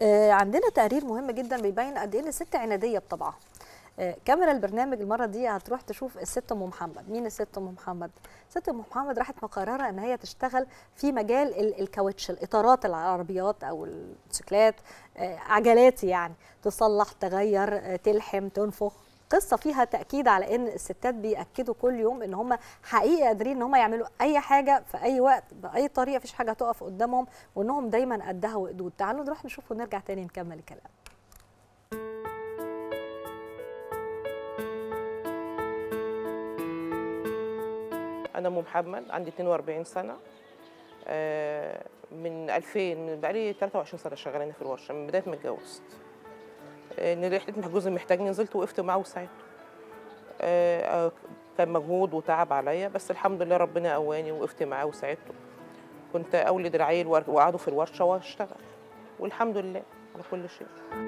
آه، عندنا تقرير مهم جدا بيبين قد ايه ان الست عناديه بطبعها آه، كاميرا البرنامج المره دي هتروح تشوف الست ام محمد مين الست ام محمد الست ام محمد راحت مقرره ان هي تشتغل في مجال ال- الكاوتش الاطارات العربيات او الموتوسيكلات آه، عجلات يعني تصلح تغير آه، تلحم تنفخ قصه فيها تاكيد على ان الستات بياكدوا كل يوم ان هم حقيقي قادرين ان هم يعملوا اي حاجه في اي وقت باي طريقه مفيش حاجه هتقف قدامهم وانهم دايما قدها وقدود تعالوا نروح نشوف ونرجع تاني نكمل الكلام أنا أم محمد عندي 42 سنة آه، من 2000 من بقالي 23 سنة شغالة هنا في الورشة من بداية ما اتجوزت آه، إن رحلة مع جوزي محتاجني نزلت وقفت معاه وساعدته آه، آه، كان مجهود وتعب عليا بس الحمد لله ربنا قواني وقفت معاه وساعدته كنت أولد العيل وأر- وأقعده في الورشة وأشتغل والحمد لله على كل شيء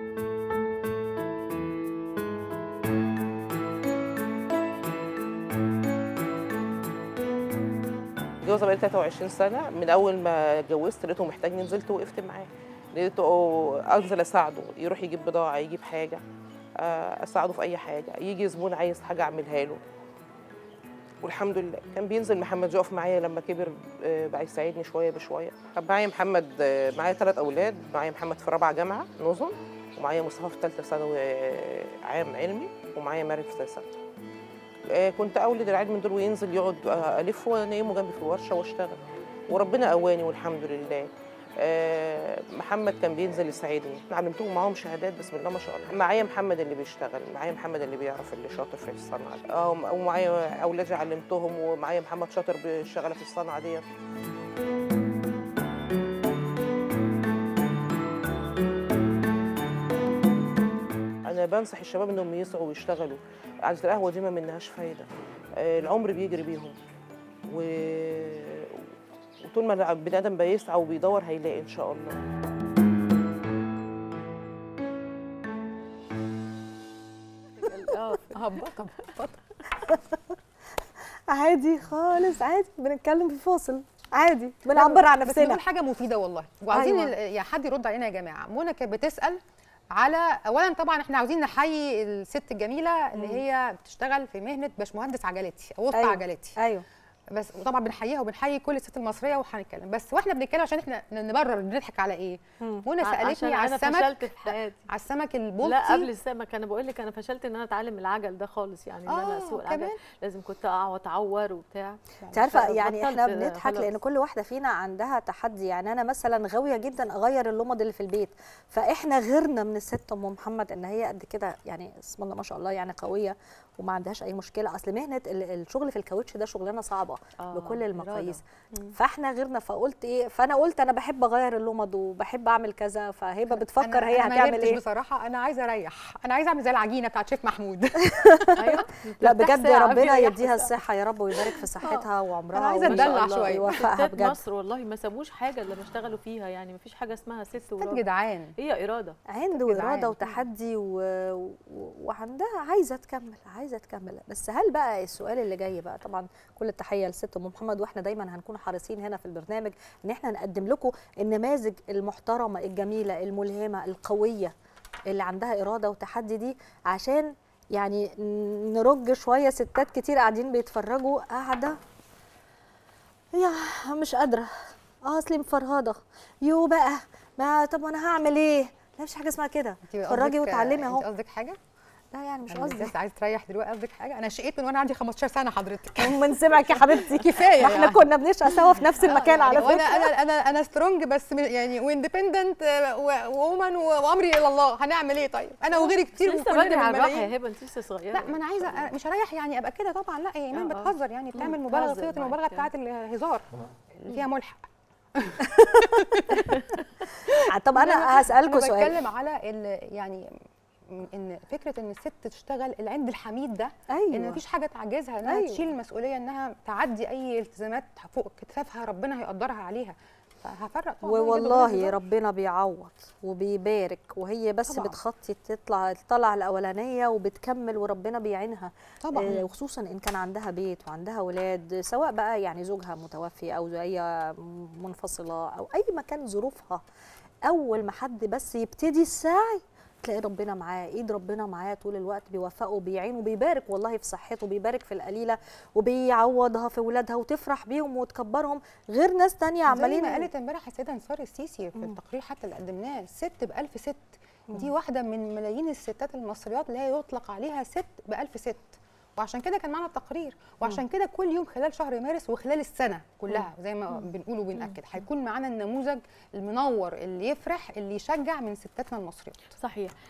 جوزي بقالي 23 سنه من اول ما اتجوزت لقيته محتاجني نزلت وقفت معاه لقيته انزل اساعده يروح يجيب بضاعه يجيب حاجه آه، اساعده في اي حاجه يجي زبون عايز حاجه اعملها له والحمد لله كان بينزل محمد يقف معايا لما كبر آه، بقى يساعدني شويه بشويه كان معايا محمد آه، معايا ثلاث اولاد معايا محمد في رابعه جامعه نظم ومعايا مصطفى في ثالثه ثانوي آه، عام علمي ومعايا مريم في ثالثه ثانوي آه، كنت اولد العيال من دول وينزل يقعد آه، الف وانيمه جنبي في الورشه واشتغل وربنا قواني والحمد لله آه، محمد كان بينزل يساعدني علمتهم معاهم شهادات بسم الله ما شاء الله معايا محمد اللي بيشتغل معايا محمد اللي بيعرف اللي شاطر في الصنعه اه ومعايا اولادي علمتهم ومعايا محمد شاطر بيشتغل في الصنعه ديت انا بنصح الشباب انهم يسعوا ويشتغلوا قعده القهوه دي ما منهاش فايده آه، العمر بيجري بيهم و... وطول ما البني ادم بيسعى وبيدور هيلاقي ان شاء الله اه هبطه عادي خالص عادي بنتكلم في فاصل عادي بنعبر عن بس نفسنا بنقول حاجه مفيده والله وعايزين أيوة. ال- يا حد يرد علينا يا جماعه منى كانت بتسال على اولا طبعا احنا عاوزين نحيي الست الجميله اللي هي بتشتغل في مهنه باشمهندس عجلاتي او وسط أيوة. عجلاتي ايوه بس طبعا بنحييها وبنحيي كل الست المصريه وهنتكلم بس واحنا بنتكلم عشان احنا نبرر بنضحك على ايه منى عشان سالتني على انا السمك فشلت في حياتي على السمك البلطي لا قبل السمك انا بقول لك انا فشلت ان انا اتعلم العجل ده خالص يعني ان انا آه، اسوق العجل كمان؟ لازم كنت اقع واتعور وبتاع انت عارفه يعني بطلت احنا بنضحك خلاص. لان كل واحده فينا عندها تحدي يعني انا مثلا غاويه جدا اغير اللمض اللي في البيت فاحنا غيرنا من الست ام محمد ان هي قد كده يعني بسم الله ما شاء الله يعني قويه وما عندهاش اي مشكله اصل مهنه ال- الشغل في الكاوتش ده شغلانه صعبه آه، بكل إرادة. المقاييس فاحنا غيرنا فقلت ايه فانا قلت انا بحب اغير اللمض وبحب اعمل كذا فهبه بتفكر أنا- هي أنا ما هتعمل قدرتش ايه بصراحه انا عايزه اريح انا عايزه اعمل زي العجينه بتاعت شيف محمود ايوه لا ترتاح بجد ساعة ربنا ويريح يديها ساعة. الصحه يا رب ويبارك في صحتها وعمرها أنا عايزة وما شاء أدلع الله شوية. يوفقها ستات بجد مصر والله ما سابوش حاجه الا ما اشتغلوا فيها يعني ما فيش حاجه اسمها ست ست وراجل جدعان هي اراده عند جدعان. واراده وتحدي و... و... وعندها عايزه تكمل عايزه تكمل بس هل بقى السؤال اللي جاي بقى طبعا كل التحيه لست ام محمد واحنا دايما هنكون حريصين هنا في البرنامج ان احنا نقدم لكم النماذج المحترمه الجميله الملهمه القويه اللي عندها اراده وتحدي دي عشان يعني نرج شويه ستات كتير قاعدين بيتفرجوا قاعده يا مش قادره اه اصلي مفرهده يو بقى ما طب انا هعمل ايه لا مش حاجه اسمها كده انت اتفرجي قصدك- وتعلمي انت اهو قصدك حاجه لا يعني مش انا قصدي بس عايز تريح دلوقتي قصدك حاجه انا شقيت من وانا عندي 15 سنه حضرتك من سمعك يا حبيبتي كفايه ما احنا يعني. كنا بنشقى سوا في نفس المكان يعني على وانا فكره انا انا انا سترونج بس م- يعني واندبندنت وومن وامري الى الله هنعمل ايه طيب انا وغيري كتير لسه وكلنا بدري على الراحه ملايين. يا هبه انت لسه صغيره لا ما انا عايزه أنا مش هريح يعني ابقى كده طبعا لا يا ايمان آه، آه. بتهزر يعني بتعمل مم، مبالغه بتهزر صيغه معاك المبالغه يعني. بتاعت الهزار اللي فيها ملحق طب انا هسالكم انا سؤال بتكلم على ال- يعني ان فكره ان الست تشتغل العند الحميد ده ايوه ان مفيش حاجه تعجزها انها أيوة. تشيل المسؤوليه انها تعدي اي التزامات فوق كتافها ربنا هيقدرها عليها فهفرق طبعا بين الجد ووالله والهزار. ربنا بيعوض وبيبارك وهي بس طبعاً. بتخطي تطلع الطلعه الاولانيه وبتكمل وربنا بيعينها طبعا آه، وخصوصا ان كان عندها بيت وعندها اولاد سواء بقى يعني زوجها متوفي او هي منفصله او اي مكان ظروفها اول ما حد بس يبتدي السعي تلاقي ربنا معاه ايد ربنا معاه طول الوقت بيوفقه وبيعينه وبيبارك والله في صحته وبيبارك في القليله وبيعوضها في ولادها وتفرح بيهم وتكبرهم غير ناس تانية زي عمالين ما قالت امبارح السيده انصار السيسي في التقرير حتى اللي قدمناه ست بألف ست دي واحده من ملايين الستات المصريات اللي هي يطلق عليها ست بألف ست وعشان كده كان معانا التقرير وعشان كده كل يوم خلال شهر مارس وخلال السنه كلها زي ما بنقول وبنأكد هيكون معانا النموذج المنور اللي يفرح اللي يشجع من ستاتنا المصريات صحيح